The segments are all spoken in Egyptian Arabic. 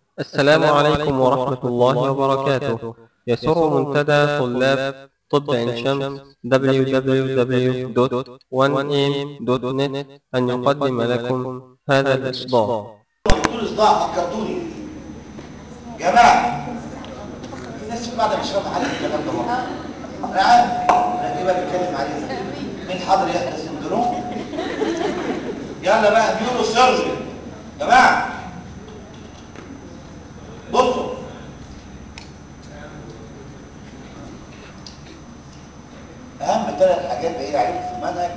السلام عليكم ورحمة الله وبركاته يسر منتدى طلاب طب عين شمس www.1am.net أن يقدم لكم هذا الإصدار طول صداع فكرتوني جماعة الناس في بعض مش فاهمة حاجة في الكلام ده والله أنا عارف أنا إيه بقى بتكلم عليه مين حاضر يحدث سندروم يلا بقى نيورو سيرجري جماعة بصوا أهم ثلاث حاجات بعيد عليكم في المنهج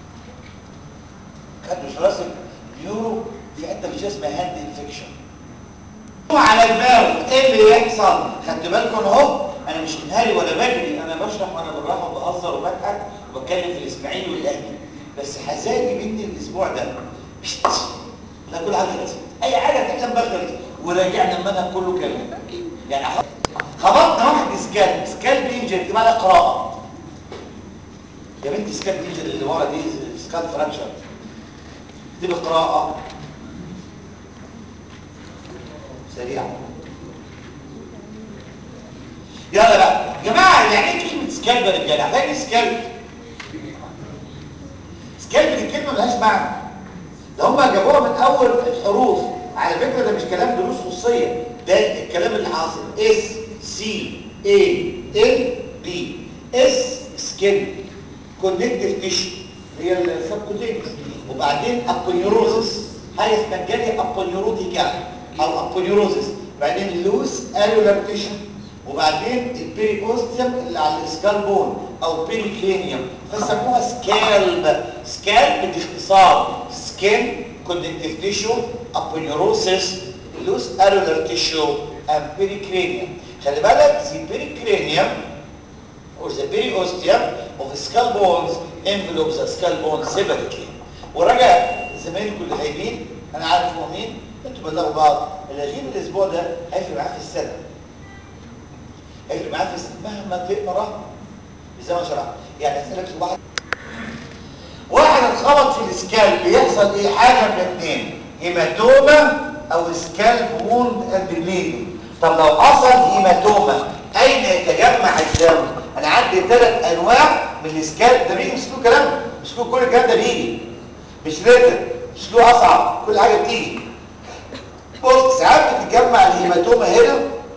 خدوا شراسة نيورو في حتة مش اسمها هاند انفكشن على دماغه ايه اللي يحصل خدت بالكم اهو انا مش منهاري ولا بجري انا بشرح وانا بالراحه وبهزر وبضحك وبتكلم في الاسماعيلي والاهلي بس حزاني مني الاسبوع ده بشت. لا كل حاجه خلصت اي حاجه تحلم بها خلصت وراجعنا المنهج كله كلام يعني خبطنا واحد سكال سكال بينجر دي معناها قراءه يا بنتي سكال بينجر اللي ورا دي سكال فراكشر دي بقراءه سريعا يلا بقى يا جماعه يعني ايه كلمه سكالب يا رجاله يعني سكالب سكالب دي كلمه ملهاش معنى ده هم جابوها من اول الحروف على فكره ده مش كلام دروس خصوصيه ده الكلام اللي حاصل اس سي اي ال بي اس سكين كونكتيف تيشو هي السبكوتينيوس وبعدين ابونيوروزس حاجه اسمها جاليه ابونيوروتيكا او ابونيوروزس بعدين لوس الولار تيشو وبعدين البيريكوستيوم اللي على السكال بون او بيريكلينيوم فسموها سكالب سكالب دي اختصار سكين كونكتيف تيشو ابونيوروسيس لوس الولار تيشو ام بيريكلينيوم خلي بالك the pericranium or the periosteum of the skull bones envelopes the skull bone separately وراجع زمايلكم اللي غايبين انا عارف هو مين انتوا بلغوا بعض اللي هيجيب الاسبوع ده هيفرق معاه في السنه هيفرق معاه في السنه مهما تقرا زي ما شرحت يعني اسالك واحد واحد اتخبط في السكال بيحصل ايه حاجه من اثنين هيماتوما او سكال ووند اند بليدنج طب لو حصل هيماتوما اين يتجمع الدم انا عندي ثلاث انواع من السكال ده بيجي مسكوه كلام مسكوه كل الكلام ده بيجي مش ريتم مش له اصعب كل حاجه بتيجي بص ساعات بتتجمع الهيماتوما هنا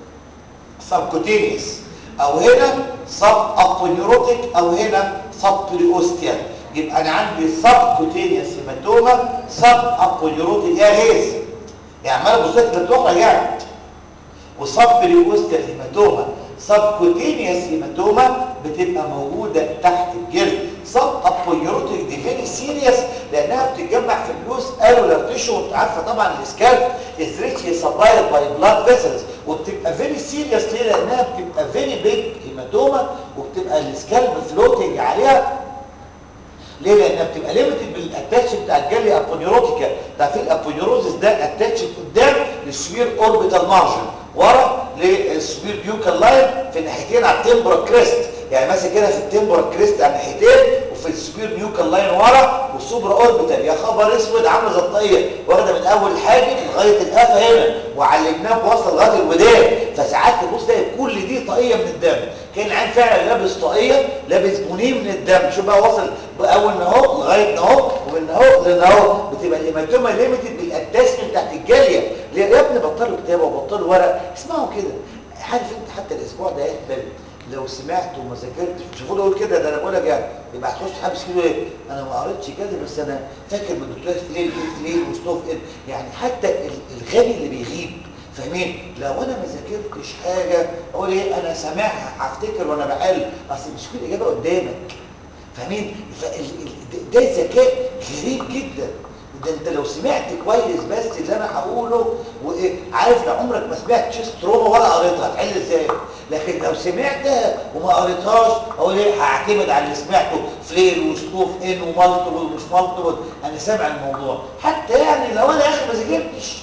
سبكوتينيوس او هنا سب ابونيوروتيك او هنا سب بريوستيال يبقى انا عندي سبكوتينيوس هيماتوما سب ابونيوروتيك يا هيز يعني عمال ابص لك بتروح رجعت وسب بريوستيال هيماتوما سبكوتينيوس هيماتوما بتبقى موجوده تحت الجلد سب ابونيوروتيك دي فيري سيريس لانها بتتجمع في اللوس الولار تيشو وانت عارفه طبعا السكالب از ريتشلي سبلايد باي بلاد فيسلز وبتبقى فيري سيريس ليه لانها بتبقى فيري بيج هيماتوما وبتبقى السكالب فلوتنج عليها ليه لانها بتبقى ليميتد بالاتاتش بتاع الجالي ابونيوروتيكا ده في الابونيوروزس ده اتاتش قدام للسوير اوربيتال مارجن ورا للسوير بيوكال لاين في الناحيتين على التمبرا كريست يعني ماسك كده في التمبرا كريست على الناحيتين وفي السوير نيوكال لاين ورا والسوبرا اوربيتال يا خبر اسود عامله زي الطاقيه واخده من اول الحاجب لغايه القفا هنا وعلمناه بوصل لغايه الودان فساعات تبص تلاقي كل دي طاقيه من الدم كان العين فعلا لابس طاقيه لابس بونيه من الدم شوف بقى واصل اول ما اهو لغايه اهو ومن اهو لان اهو بتبقى الهيماتوما ليميتد بالاتاسم بتاعت الجاليه ليه يا ابني بطلوا كتابه وبطلوا ورق اسمعوا كده عارف انت حتى الاسبوع ده يهبل لو سمعت وما ذاكرتش شوفوا اقول كده ده انا بقول لك يعني يبقى هتخش حابس كده ايه انا ما قريتش كده بس انا فاكر من الدكتور فليل فليل وستوف إيه يعني حتى الغبي اللي بيغيب فاهمين لو انا ما ذاكرتش حاجه اقول ايه انا سامعها هفتكر وانا بحل اصل مش كل الاجابه قدامك فاهمين ده ذكاء غريب جدا ده انت لو سمعت كويس بس اللي انا هقوله وايه عارف لو عمرك ما سمعت تروما ولا قريتها هتحل ازاي لكن لو سمعتها وما قريتهاش اقول ايه هعتمد على اللي سمعته فلير وستوف ان ومالتيبل ومش مالتيبل انا سامع الموضوع حتى يعني لو انا يا اخي ما ذاكرتش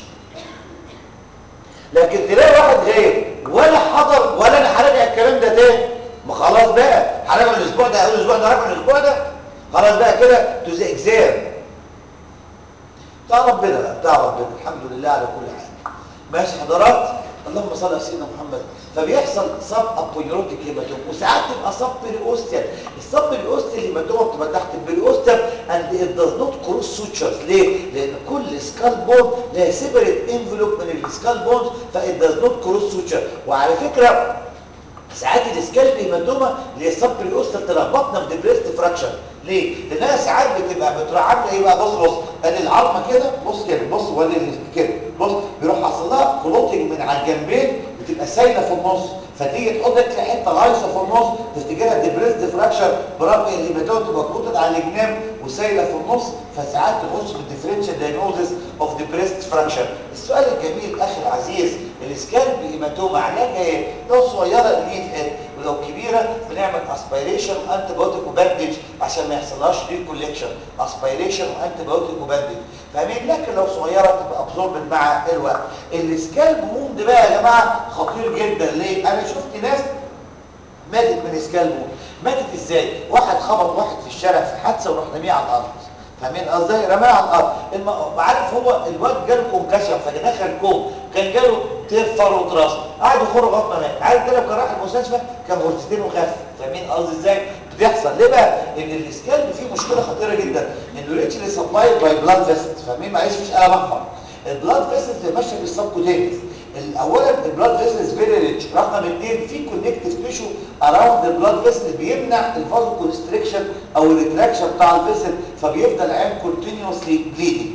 لكن تلاقي واحد غير ولا حضر ولا انا هراجع الكلام ده تاني ما خلاص بقى هراجع الاسبوع ده اول الاسبوع ده هراجع الاسبوع ده خلاص بقى كده تو ذا اكزام بتاع ربنا بقى بتاع ربنا الحمد لله على كل حال ماشي حضرات اللهم صل على سيدنا محمد فبيحصل سب ابونيروتيك هيماتوم وساعات تبقى سب بريوستيال السب بريوستيال هيماتوما بتبقى تحت البريوستيال اند ات داز نوت كروس سوتشرز ليه؟ لان كل سكال بون لها سيبريت انفلوب من السكال بونز فات داز نوت كروس سوتشر وعلى فكره ساعات الاسكالب هيماتوما اللي هي السب بريوستال تلخبطنا في ديبريست فراكشر ليه؟ لانها ساعات بتبقى بتروح عامله ايه بقى بص بص ادي العظمه كده بص كده بص وادي كده بص بيروح حاصل لها كلوتنج من على الجنبين بتبقى سايله في النص فتيجي تحط تلاقي حته غايصه في النص تفتكرها ديبريست فراكشر برغم ان الهيماتوما تبقى كلوتد على الجناب وسايله في النص فساعات تخش في الديفرنشال دايجنوزس اوف ديبريست فراكشر السؤال الجميل اخي العزيز الاسكالب هيماتوما علاجها ايه؟ لو صغيره ليد هيد ولو كبيره بنعمل اسبيريشن وانتي بايوتيك وباندج عشان ما يحصلهاش ريكوليكشن اسبيريشن وانتي بايوتيك وباندج فاهمين لكن لو صغيره تبقى ابزوربد مع الوقت الاسكالب موند بقى يا جماعه خطير جدا ليه انا شفت ناس ماتت من اسكالب موند ماتت ازاي واحد خبط واحد في الشارع في حادثه وراح رميه على الارض فاهمين قصدي رماه على الارض الم... عارف هو الواد جاله كونكشن فدخل كوم كان جاله تيف فروه راس قعد يخر لغايه ما مات عارف ده لو كان راح المستشفى كان غرفتين وخف فاهمين قصدي ازاي بتحصل ليه بقى ان الاسكالب فيه مشكله خطيره جدا انه ريتشلي سبلايد باي بلاد فيسلز فاهمين معلش مش انا بفهم البلاد فيسلز ماشيه بالسبكوتينيوس اولا البلاد فيسلز فيري ريتش رقم اثنين في كونكتيف تيشو اراوند البلاد فيسل بيمنع الفازو كونستريكشن او الريتراكشن بتاع الفيسل فبيفضل العين كونتينيوسلي بليدنج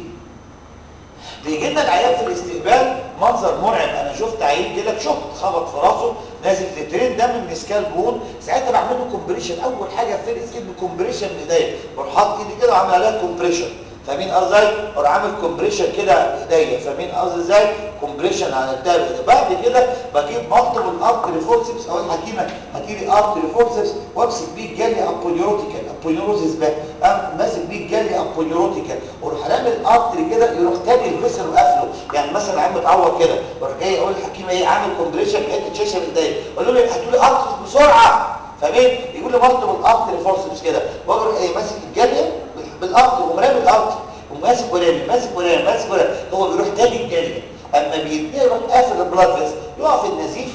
بيجي لنا العيان في الاستقبال منظر مرعب انا شفت عيل جالك شفت خبط في راسه نازل لترين دم من سكال بون ساعتها بعمل له كومبريشن اول حاجه في ايد كومبريشن بايديا بروح حاطط ايدي كده وعامل عليها كومبريشن فاهمين قصدي ازاي اروح عامل كومبريشن كده بايديا فاهمين قصدي ازاي كومبريشن على الدم بعد كده بجيب مالتيبل ارتري فورسبس او الحكيمه هتيجي ارتري فورسبس وامسك بيه الجالي ابونيوروتيكال ابونيوروزيس بقى قام ماسك بيه الجالي ابونيوروتيكال واروح رامي الارتري كده يروح تاني الفيسل وقافله يعني مثلا عم متعور كده واروح جاي اقول للحكيمه ايه عامل كومبريشن بحته شاشه بايديا اقول له هاتوا لي ارتري بسرعه فاهمين يقول لي مالتيبل ارتري فورسبس كده واروح ايه ماسك الجاليه بالارتري ومرامي الارتري وماسك ورامي ماسك ورامي ماسك ورامي هو بيروح تاني الجاليه اما بيديه يروح قافل البلاد فيس يقع في النزيف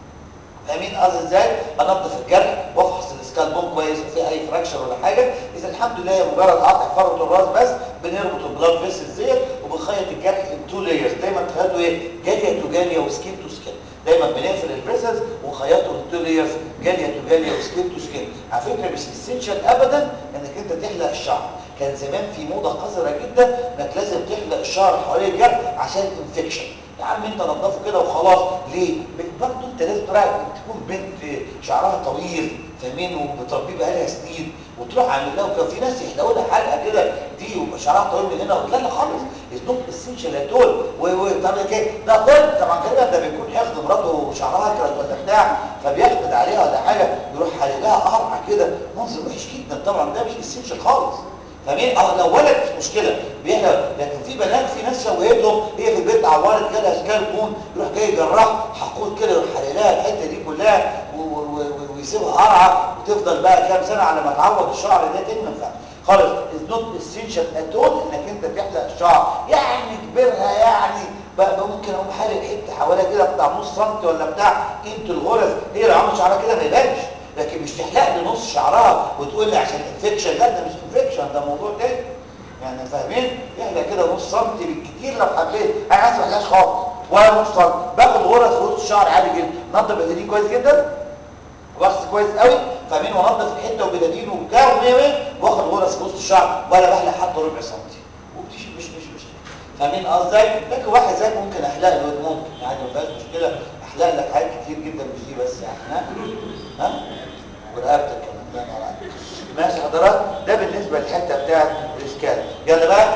فاهمين قصدي ازاي انظف الجرح وافحص الاسكال بون كويس في اي فراكشر ولا حاجه اذا الحمد لله مجرد قطع فروه الراس بس بنربط البلاد فيسز ديت وبنخيط الجرح ان تو لايرز دايما تخيطوا ايه جاليه تو جاليه وسكين تو سكين دايما بنقفل الفيسز ونخيطه ان تو لايرز جاليه تو جاليه وسكين تو سكين على فكره مش اسينشال ابدا انك انت تحلق الشعر كان زمان في موضه قذره جدا انك لازم تحلق الشعر حوالين الجرح عشان انفكشن يا عم انت نظفه كده وخلاص ليه برضه انت لازم تراعي تكون بنت شعرها طويل فاهمين وبتربيه بقالها سنين وتروح عامل لها وكان في ناس يحلقوا لها حلقه كده دي ويبقى شعرها طويل من هنا لا لا خالص النوت اسينشال اتول وطبعا كده ده طيب طبعا كده ده بيكون ياخد مراته شعرها كده ولا بتاع فبيحقد عليها ولا حاجه يروح حالق لها قرعه كده منظر وحش جدا طبعا ده مش اسينشال خالص فاهمين اه لو ولد مش مشكله بيحلق لكن في بنات في ناس شوهتهم هي في البيت عورت جالها اشكال بون يروح جاي جراح حقود كده يروح حالق لها الحته دي كلها ويسيبها قرعه وتفضل بقى كام سنه على ما تعوض الشعر ده تاني ما ينفعش خالص از نوت اسينشال اتول انك انت تحلق الشعر يعني كبرها يعني بقى ممكن اقوم حالق حته حواليها كده بتاع نص سنتي ولا بتاع قيمه الغرز هي لو عملت شعرها كده ما يبانش لكن مش تحلق لي نص شعرها وتقول لي عشان انفكشن لا ده مش انفكشن ده موضوع تاني يعني فاهمين يحلق كده نص سنتي بالكتير لو حبيت انا عايز ما احلقش خالص ولا نص سنتي باخد غرز في وسط الشعر عادي جدا نضف ايدي كويس جدا واغسل كويس قوي فاهمين وانضف الحته وبدادين وبتاع ومية مية واخد غرز في وسط الشعر ولا بحلق حتى ربع سنتي ومش مش مش مش فاهمين قصدي لكن واحد زيك ممكن احلق له ممكن يعني ما فيهاش مشكله احلق لك حاجات كتير جدا مش دي بس يعني ها ها ورقبتك كمان لا لا ماشي حضرات ده بالنسبه للحته بتاعت الاسكال يلا بقى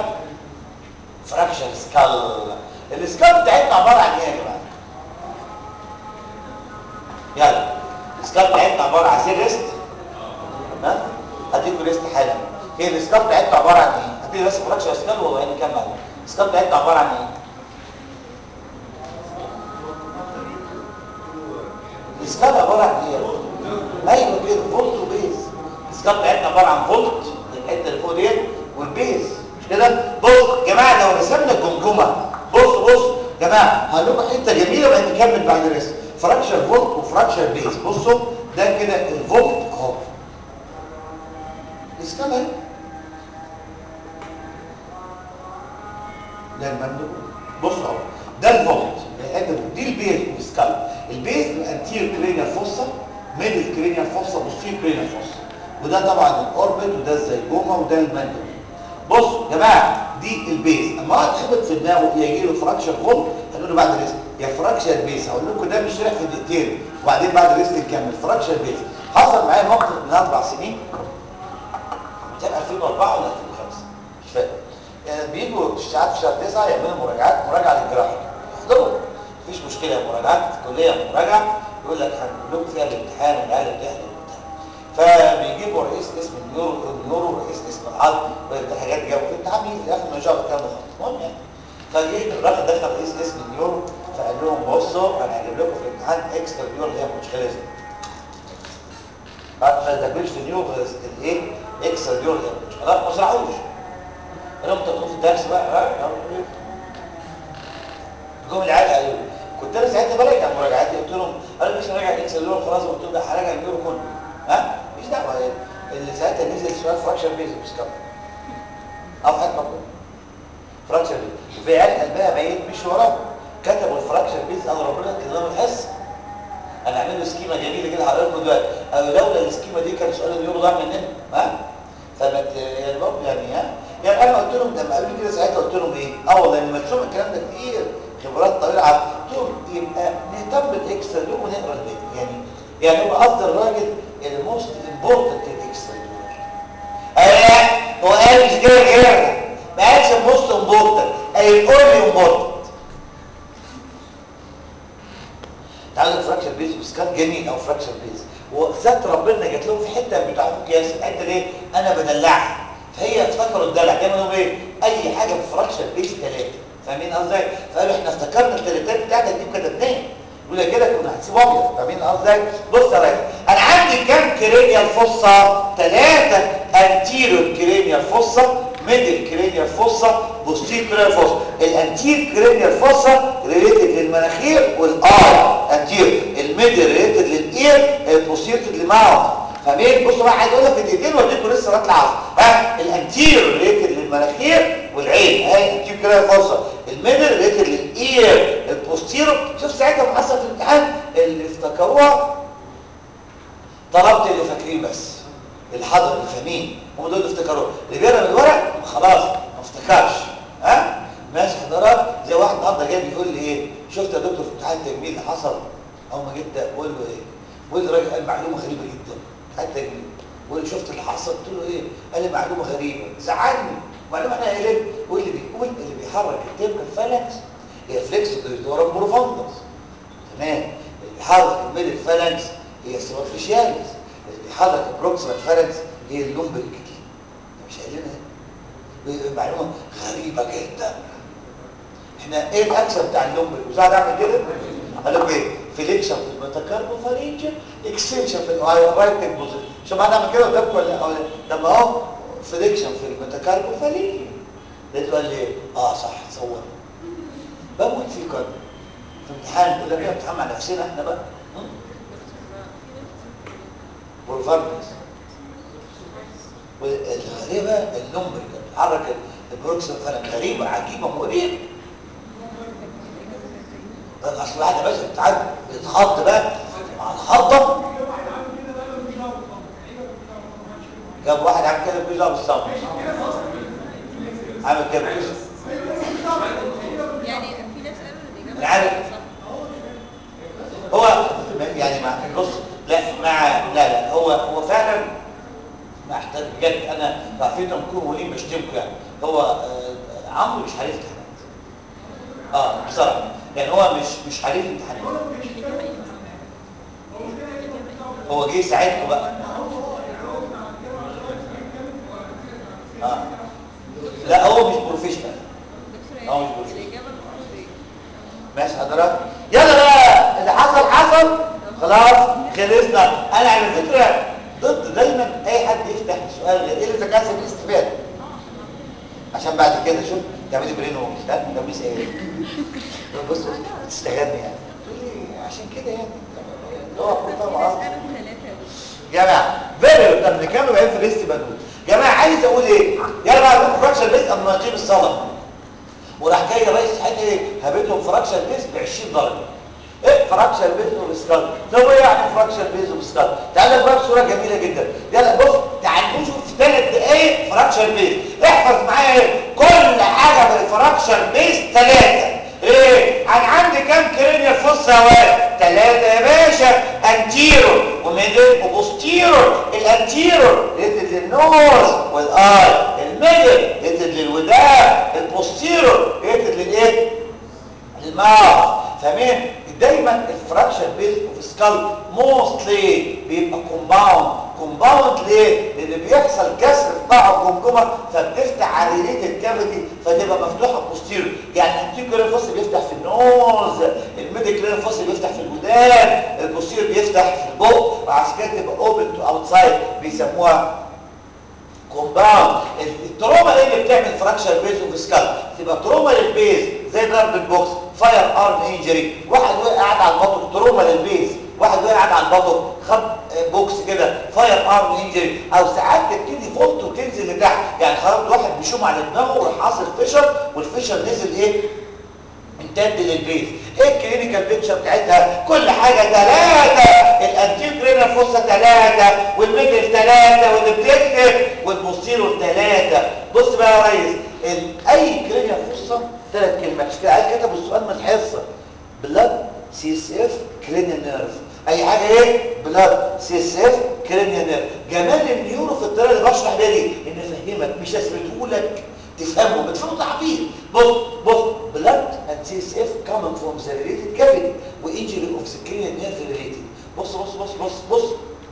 فراكشن سكال الاسكال بتاعتنا عباره عن ايه يا جماعه يلا الاسكال بتاعتنا عباره عن سير ريست ها هديكوا ريست حالا هي الاسكال بتاعتنا عباره عن ايه هديكوا بس فراكشن سكال وبعدين نكمل الاسكال بتاعتنا عباره عن ايه الاسكال عباره عن ايه ايوه كده فولت وبيز الاسكال بتاعتنا عباره عن فولت الحته اللي فوق ديت والبيز مش كده بص يا جماعه لو رسمنا الجمجمه بص بص جماعه هقول لكم حته جميله وبعدين نكمل بعد الرسم فراكشر فولت وفراكشر بيز بصوا ده كده الفولت اهو الاسكال اهي ده المندوب بص اهو ده الفولت الحته دي البيز والسكال البيز الانتير كرينيال فوسا ميدل كرينيال فوسا بوستير كرينيال فوسا وده طبعا الاوربت وده الزيجوما وده المندوب بصوا يا جماعه دي البيز اما واحد يخبط في دماغه يجي له فراكشر فولت هنقول له بعد الريست يا فراكشر بيز هقول لكم ده مش شرح في دقيقتين وبعدين بعد الريست نكمل فراكشر بيز حصل معايا موقف من اربع سنين كان 2004 ولا 2005 مش فاكر يعني بيجوا ساعات في شهر 9 يعملوا مراجعات مراجعه للجراحه احضروا مفيش مشكله مراجعات كليه مراجعه يقول لك هنقول لكم فيها الامتحان والعيال بتحضر فبيجيبوا رئيس قسم النيورو النيورو رئيس قسم العظم والحاجات دي جابوا في الامتحان مين في الاخر ما يشرح الكلام ده خالص المهم يعني فجه الراجل دخل رئيس قسم النيورو فقال لهم بصوا انا هجيب لكم في الامتحان اكسترا نيورو اللي هي مشكله ما تاكلش في نيورو الايه اكسترا نيورو اللي هي مشكله خلاص ما شرحوش قال لهم تاخدوا في الدرس بقى ها جم العيال قالوا كنت انا ساعتها براجع مراجعاتي قلت لهم قالوا مش هراجع الاكسل نيورو خلاص قلت لهم ده هراجع النيورو كله ها مش دعوه اللي ساعتها نزل سؤال فراكشر بيز مش كام او حد مقبول فراكشر بيز وفي عيال قلبها ميت مش وراه كتبوا الفراكشر بيز قال ربنا كلام الحس انا اعمل له سكيمه جميله كده هقول لكم دلوقتي قالوا لولا السكيمه دي كان سؤال النيورو ضاع مننا ها فما يعني برضه يعني ها يعني انا قلت لهم لما قالوا لي كده ساعتها قلت لهم ايه اه والله لما تشوف الكلام ده كتير خبرات طويله قلت لهم يبقى نهتم بالاكسترا دول ونقرا الباقي يعني يعني هو قصد الراجل الموست امبورتنت الاكسترا ايه هو قال مش جاي غيرها ما قالش الموست امبورتنت اي الاونلي امبورتنت تعالوا الفراكشر بيز وسكان جميل او فراكشر بيز وذات ربنا جات لهم في حته بتاع ابوك ياسر الحته دي انا بدلعها فهي افتكروا الدلع دايما يقولوا ايه اي حاجه في فراكشر بيز ثلاثه فاهمين قصدي فقالوا احنا افتكرنا الثلاثات بتاعتك دي كتبناها يقول كده كنا هنسيب ابيض فاهمين قصدي بص يا ريس انا عندي كام كرينيال فوسا ثلاثه انتيريور كرينيال فوسا ميدل كرينيال فوسا بوستير كرينيال فوسا الانتير كرينيال فوسا ريليتد للمناخير والاي انتير الميدل ريليتد للاير البوستير للماوث فاهمين بصوا بقى عايز اقول لك في دقيقتين واديكم لسه رد العصر ها الانتير ريليتد للمناخير والعين اهي الانتير كرينيال فوسا الميدل ريليتد للاير البوستيرو شوف ساعتها ما حصل في الامتحان اللي افتكروها طلبت اللي فاكرين بس اللي حضر اللي فاهمين هم دول اللي افتكروه اللي بيقرا من الورق خلاص ما افتكرش ها ماشي حضرات زي واحد النهارده جاي بيقول لي ايه شفت يا دكتور في امتحان التجميل اللي حصل اول ما جيت بقول له ايه بقول لي راجل قال معلومه غريبه جدا امتحان التجميل بقول له شفت اللي حصل قلت له ايه قال لي معلومه غريبه زعلني معلومه احنا قايلين بيقول لي بيقول اللي بيحرك التيبكال فالانكس هي فليكس دورا بروفاندس تمام اللي بيحرك الميدل فالانكس هي سوبرفيشياليس اللي بيحرك البروكسيمال فالانكس هي اللومبريك مش قايلين ايه معلومه غريبه جدا احنا ايه الاكشن بتاع اللومبريك مش قاعد اعمل كده قال لكم ايه فليكشن في الميتاكاربوفارينج اكستنشن في الرايت بوزيشن شو معنى اعمل كده قدامكم ولا ولا طب اهو فليكشن في الميتاكاربوفارينج لقيته قال لي ايه اه صح تصور بموت فيه كده في امتحان كنا بنعمل امتحان مع نفسنا احنا بقى والفرنس والغريبة اللومبري بتحرك البروكسل فانا غريبة عجيبة مريبة اصل واحد يا باشا بتعدي بيتخض بقى مع الخضة جاب واحد عامل كده بيجا بالصبر عامل كده يعني في ناس قالوا ان الاجابه أنا عارف. صح هو يعني مع بص لا مع لا لا هو هو فعلا مع احترام بجد انا عارفين نكون ولين بشتمكم يعني هو آه، عمرو مش حريف امتحانات اه بصراحه يعني هو مش مش حريف امتحانات الاجابه ايه هو جه يساعدكم بقى اه لا هو مش بروفيشنال دكتور أو مش يعني بروفيشنال. الاجابه المفروض ايه ماشي حضرتك يلا بقى اللي حصل حصل خلاص خلصنا انا على فكره ضد دايما اي حد يفتح سؤال غير ايه اللي كان في الاستفاده عشان بعد كده شوف تعملي برين ووش ده ده مش ايه بص بص تستغني يعني تقول لي عشان كده يعني اللي هو في طبعا ناس قالوا ثلاثة جماعه فيري طب نكمل بعدين في ريست بنقول جماعه عايز اقول ايه يلا بقى نقول فراكشر بيس قبل ما نقيم الصلاه وراح جاي رئيس حته ايه هبتهم فراكشر بيس ب 20 درجه ايه فراكشر بيز وبسكال طب ايه يعني فراكشر بيز وبسكال تعالى بقى بصوره جميله جدا يلا بص تعال نشوف في ثلاث دقائق فراكشر بيز احفظ معايا ايه كل حاجه بالفراكشر بيز ثلاثه ايه انا عندي كام كرينيال فوس هواء ثلاثه يا باشا انتيرو وميدل وبوستيرو الانتيرو ريتد للنوز والاي الميدل ريتد للودان البوستيرو ريتد للايه الماوث فاهمين دايما الفراكشر بيز اوف سكال موستلي بيبقى كومباوند كومباوند ليه لان بيحصل كسر في قاع الجمجمه فبتفتح على ريليتد كافيتي فتبقى مفتوحه بوستيرو يعني الانتيكولار فوس بيفتح في النوز الميديكولار فوس بيفتح في الودان البوستيرو بيفتح في البق وعشان كده تبقى اوبن تو اوتسايد بيسموها كومباوند التروما ايه اللي بتعمل فراكشر بيز اوف سكال تبقى تروما للبيز زي ضرب البوكس فاير ارم انجري واحد وقع قاعد على البطن تروما للبيز واحد وقع قاعد على البطن خد بوكس كده فاير ارم انجري او ساعات تبتدي فولت وتنزل لتحت يعني خرجت واحد بيشوم على دماغه وراح حاصل فيشر والفيشر نزل ايه امتد للبيز ايه الكلينيكال بيكتشر بتاعتها كل حاجه ثلاثه الانتيك رينال فوسا ثلاثه والميدل ثلاثه والبليكتيف والبوستيرو ثلاثه بص بقى يا ريس ال- اي كرينيال فوسا ثلاث كلمات مش كده عايز كتبوا السؤال ما تحصه بلاد سي اس اف كرينيال نيرف اي حاجه ايه بلاد سي اس اف كرينيال نيرف جمال النيورو في الطريقه اللي بشرح بيها دي ان افهمك مش اثبتهولك تفهمه بتفهمه تعبير بص بص blood and CSF coming from the related cavity وinjury of the cranial nerve related بص بص بص بص بص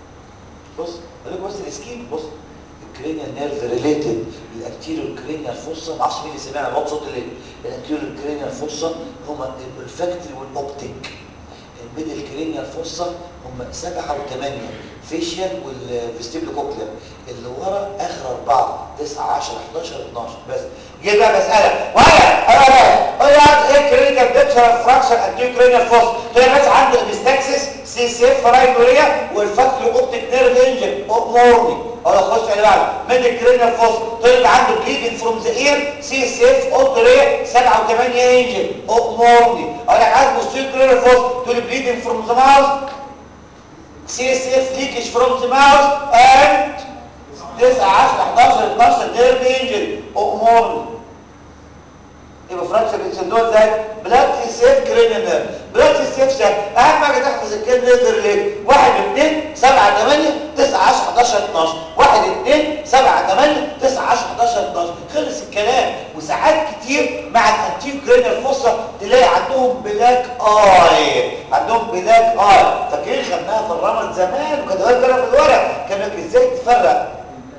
بص خليك بص الاسكيم بص الكرينيال نيرف ريليتد الانتيريور كرينيال فوسا ما اعرفش مين اللي سمعنا بقى صوت ليه الانتيريور كرينيال فوسا هما الفاكتوري والاوبتيك الميدل كرينيال فوسا هم سبعة وثمانية فيشيال والفيستيبل كوكلر اللي ورا اخر اربعة 9 10 11 12 بس جه بقى مسألة ولا انا بقى اقعد ايه كرينيال بيكتشر فراكشر انتيو كرينيال فوس طلع بس عنده البستاكسس سي سي اف راينوريا والفاكتوري اوبتيك نيرف انجن مورني اقول اخش على بعض ميدل كرينيال فوس طلع عنده بليدنج فروم ذا اير سي سي اف اوتوريا 7 و8 انجن مورني اقول لك عايز بوستير كرينيال فوس تقول بليدنج فروم ذا ماوث CSF leakage from the mouth and 9 10 11 12 nerve injury امور يبقى فراكشر بيتسندوها ازاي بلاد سي سيف كرينيال نيرف بلاد سي سيف شك اهم حاجه تحفظ الكلمه نيرف ريليت 1 2 7 8 9 10 11 12 1 2 7 8 9 10 11 12 خلص الكلام وساعات كتير مع الانتيف كرينيال فوسا تلاقي عندهم بلاك اي عندهم بلاك اي فاكرين خدناها في الرمل زمان وكتبوها لنا في الورق كانك ازاي تفرق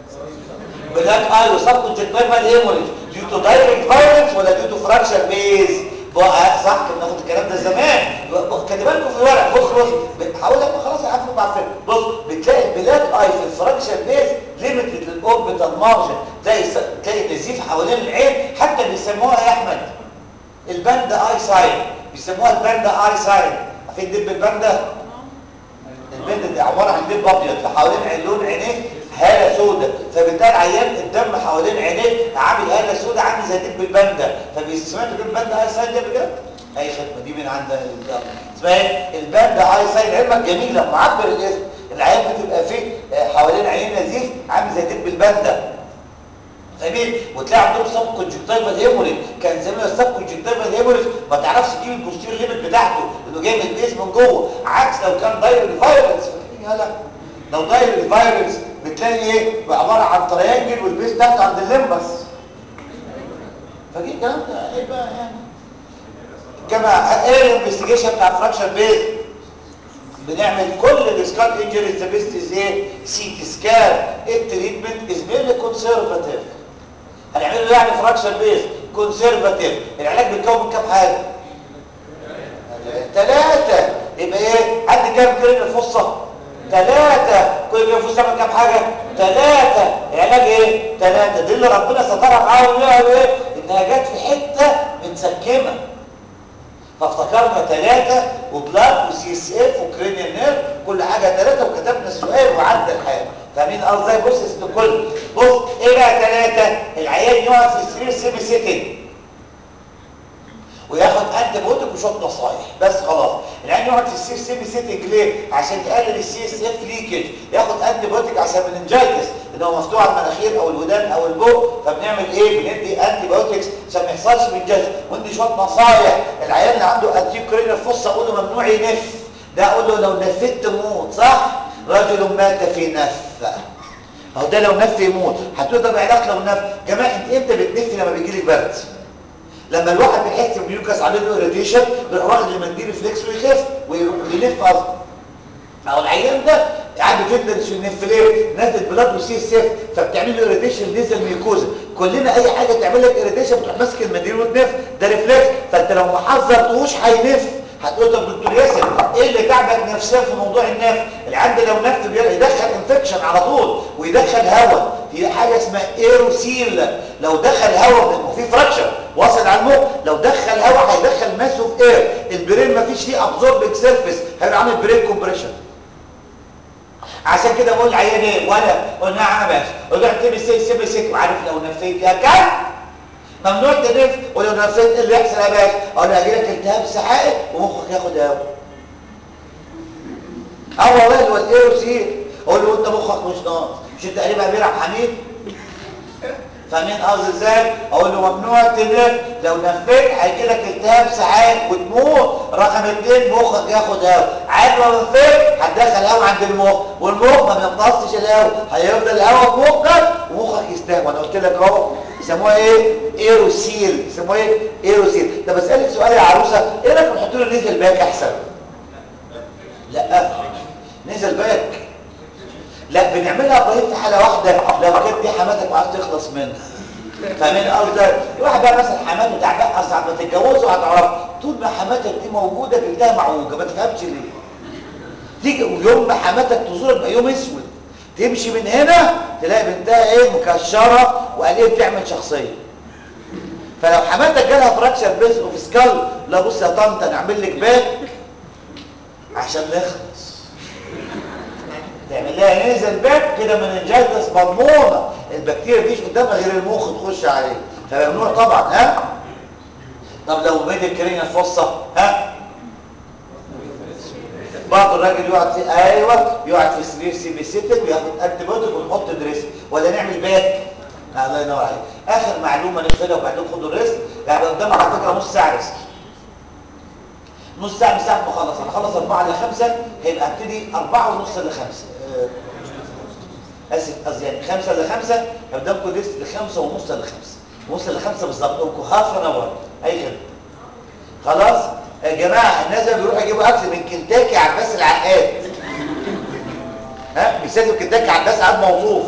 بلاك اي وسب كونجكتيفال هيموريج ديو تو دايركت فايروس ولا ديو تو فراكشر بيز بقى صح كنا بناخد الكلام ده زمان كاتبها لكم في الورق بص بص هقول لك خلاص عارف بعرف بص بتلاقي البلاك اي في الفراكشر بيز ليميتد للاوربيتال مارجن تلاقي تلاقي نزيف حوالين العين حتى بيسموها يا احمد الباندا اي ساين بيسموها الباندا اي ساين عارفين دب الباندا الباندا دي عباره عن دب ابيض حوالين عين لون عينيه هاله سوداء فبالتالي العيان الدم حوالين عينيه عامل هاله سوداء عامل زي دب الباندا فبيسمعوا دب الباندا اي ساين ده بجد اي خدمه دي من عند اسمها ايه الباندا اي ساين علمك جميله معبر الاسم العيان بتبقى فيه حوالين عينيه نزيف عامل زي دب الباندا فاهمين وتلاقي عندهم سب كونجكتيفال هيموريج كان زمان السب كونجكتيفال هيموريج ما تعرفش تجيب البوستير ليميت بتاعته لانه جاي من البيز من جوه عكس لو كان دايركت فايرنس فاكرين يلا لو دايركت فايرنس بتلاقي ايه عباره عن تريانجل والبيز بتاعته عند الليمبس فاكرين الكلام ده ايه بقى يعني جماعه ايه الانفستيجيشن بتاع فراكشر بيز بنعمل كل السكال انجريز ذا بيست از ايه سي تي سكان التريتمنت از ميرلي كونسرفاتيف هنعمل له يعني فراكشر بيز كونسرفاتيف العلاج بيتكون من كام حاجه ثلاثه يبقى ايه عندي كام كلمه الفصه ثلاثه كل كلمه الفصه من كام حاجه ثلاثه العلاج ايه ثلاثه دي اللي ربنا سترها معاهم يقولوا ايه ان انها جت في حته متسكمه فافتكرنا ثلاثة وبلاد وسي اس اف وكرينيال نيرف كل حاجة ثلاثة وكتبنا السؤال وعدى الحال فاهمين قصدي بص اسم كل بص ايه بقى ثلاثة العيان يقعد في السرير سيمي سيتنج وياخد انتي بيوتيك وشوط نصايح بس خلاص العيان يقعد في السرير سيمي سيتنج ليه عشان يقلل السي اس اف ليكج ياخد انتي بيوتيك عشان مننجايتس ان هو مفتوح على المناخير او الودان او البق فبنعمل ايه بندي انتي بايوتكس عشان ما يحصلش منجايتس وندي شويه نصايح العيان اللي عنده انتيكرينال فصه اقول له ممنوع ينف ده اقول له لو نفيت تموت صح رجل مات في نفه اهو ده لو نف يموت هتقول ده بعلاج لو نف جماعه انت امتى بتنفي لما بيجي لك برد لما الواحد بيحس بميوكاس عليه له اريتيشن بيروح واخد المنديل فليكس ويخف ويلف اصلا اهو العيان ده قاعد بتندرس في النف ليه نازل بلاد وسي اس اف فبتعمل له اريتيشن نزل ميوكوزا كلنا اي حاجه تعمل لك اريتيشن بتروح ماسك المنديل وتنف ده ريفلكس فانت لو ما حذرتوش هينف هتقول طب دكتور ياسر ايه اللي تعبك نفسيا في موضوع النف العند لو نف يدخل انفكشن على طول ويدخل هواء في حاجه اسمها ايروسيل لو دخل هواء وفي فراكشر واصل على المخ لو دخل هواء هيدخل ماس اوف اير البرين ما فيش فيه ابزوربنج سيرفيس هيبقى عامل برين كومبريشن عشان كده بقول العيان ايه ولا قلنا نعم يا باشا رجعت تبي سي سيبي سيك وعارف لو نفيت يا كان ممنوع تنف ولو نفيت ايه اللي يحصل يا باشا اقول له هيجي لك التهاب سحائي ومخك ياخد هواء اه والله اللي هو الايروسيل اقول له انت مخك مش ناقص مش انت قريب امير عبد الحميد فاهمين قصدي ازاي اقول له ممنوع تنف لو نفيت هيجي لك التهاب ساعات وتموت رقم اثنين مخك ياخد هواء عاد لو نفيت هتدخل هواء عند المخ والمخ ما بيمتصش الهواء هيفضل الهواء في مخك ومخك يستهوى انا قلت لك اهو يسموها ايه ايروسيل يسموها ايه ايروسيل طب اسالك سؤال يا عروسه ايه رايك نحط له نزل باك احسن لا نزل باك لا بنعملها ابراهيم في حاله واحده لو كانت دي حماتك وعايز تخلص منها فاهمين قصدي واحد بقى مثلا حماته تعبان اصعب ما تتجوزوا هتعرف طول ما حماتك دي موجوده جلدها معوجه ما تفهمش ليه تيجي ويوم ما حماتك تزورك بقى يوم اسود تمشي من هنا تلاقي بنتها ايه مكشره وقال بتعمل شخصيه فلو حماتك جالها فراكشر بيس اوف سكال لا بص يا طنط انا اعمل لك باك عشان نخلص تعمل لها نزل باك كده من الجلدس مضمونه البكتيريا مفيش قدامها غير المخ تخش عليه فممنوع طبعا ها طب لو ميدل كرينا الفصه ها برضه الراجل يقعد في ايوه يقعد في سرير سي بي سيتك وياخد انتي بايوتيك ونحط دريس ولا نعمل باك الله ينور عليك اخر معلومه نقفلها وبعدين خدوا الريست يعني قدامك على فكره نص ساعه ريست نص ساعه من ساعه ما اخلص انا اخلص 4 ل 5 هيبقى ابتدي 4 ونص ل 5 اسف قصدي يعني 5 ل 5 قدامكم ريست ل 5 ونص ل 5 ونص ل 5 بالظبط لكم هاف ان اور اي خدمه خلاص يا جماعه الناس اللي بيروحوا يجيبوا اكل من كنتاكي عباس العقاد ها بيسافر كنتاكي عباس عقاد موظوف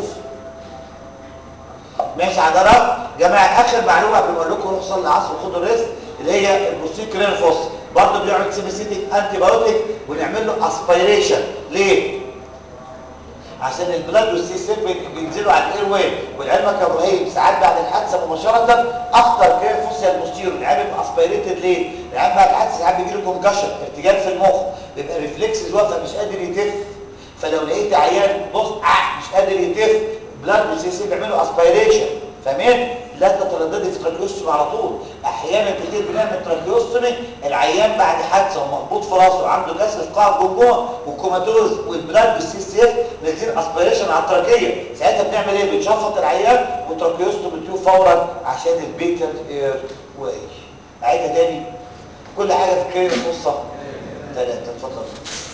ماشي حضرات جماعه اخر معلومه قبل ما اقول لكم روحوا صلوا العصر وخدوا ريست اللي هي البوستيك رين فوس برضه بيقعد سيميسيتيك انتي بايوتيك ونعمل له اسبيريشن ليه عشان البلاد والسيستم بينزلوا على الاير واي والعلمك يا ابراهيم ساعات بعد الحادثه مباشره اخطر كده فوسيا المستير العيان بيبقى اسبيريتد ليه العيان بعد الحادثه ساعات بيجي له كونكشن ارتجاج في المخ بيبقى ريفلكسز واقفه مش قادر يتف فلو لقيت عيان بص آه مش قادر يتف بلاد والسيستم بيعملوا اسبيريشن فاهمين لا تترددي في تراكيوستومي على طول احيانا كتير بنعمل تراكيوستومي العيان بعد حادثه ومخبوط في راسه وعنده كسر في قاع الجمجمه والكوماتوز والبلاد بالسي سي اف نازلين اسبيريشن على التراكيه ساعتها بنعمل ايه بنشفط العيان وتراكيوستومي تيوب فورا عشان البيتر اير واي اعيدها تاني كل حاجه في الكلمه نصها ثلاثه اتفضل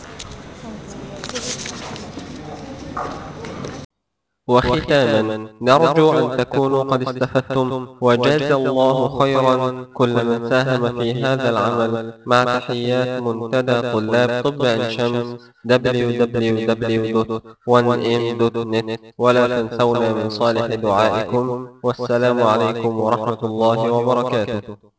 وختاما نرجو أن تكونوا قد استفدتم وجاز الله خيرا كل من ساهم في هذا العمل مع تحيات منتدى طلاب طب عين شمس www.1m.net ولا تنسونا من صالح دعائكم والسلام عليكم ورحمة الله وبركاته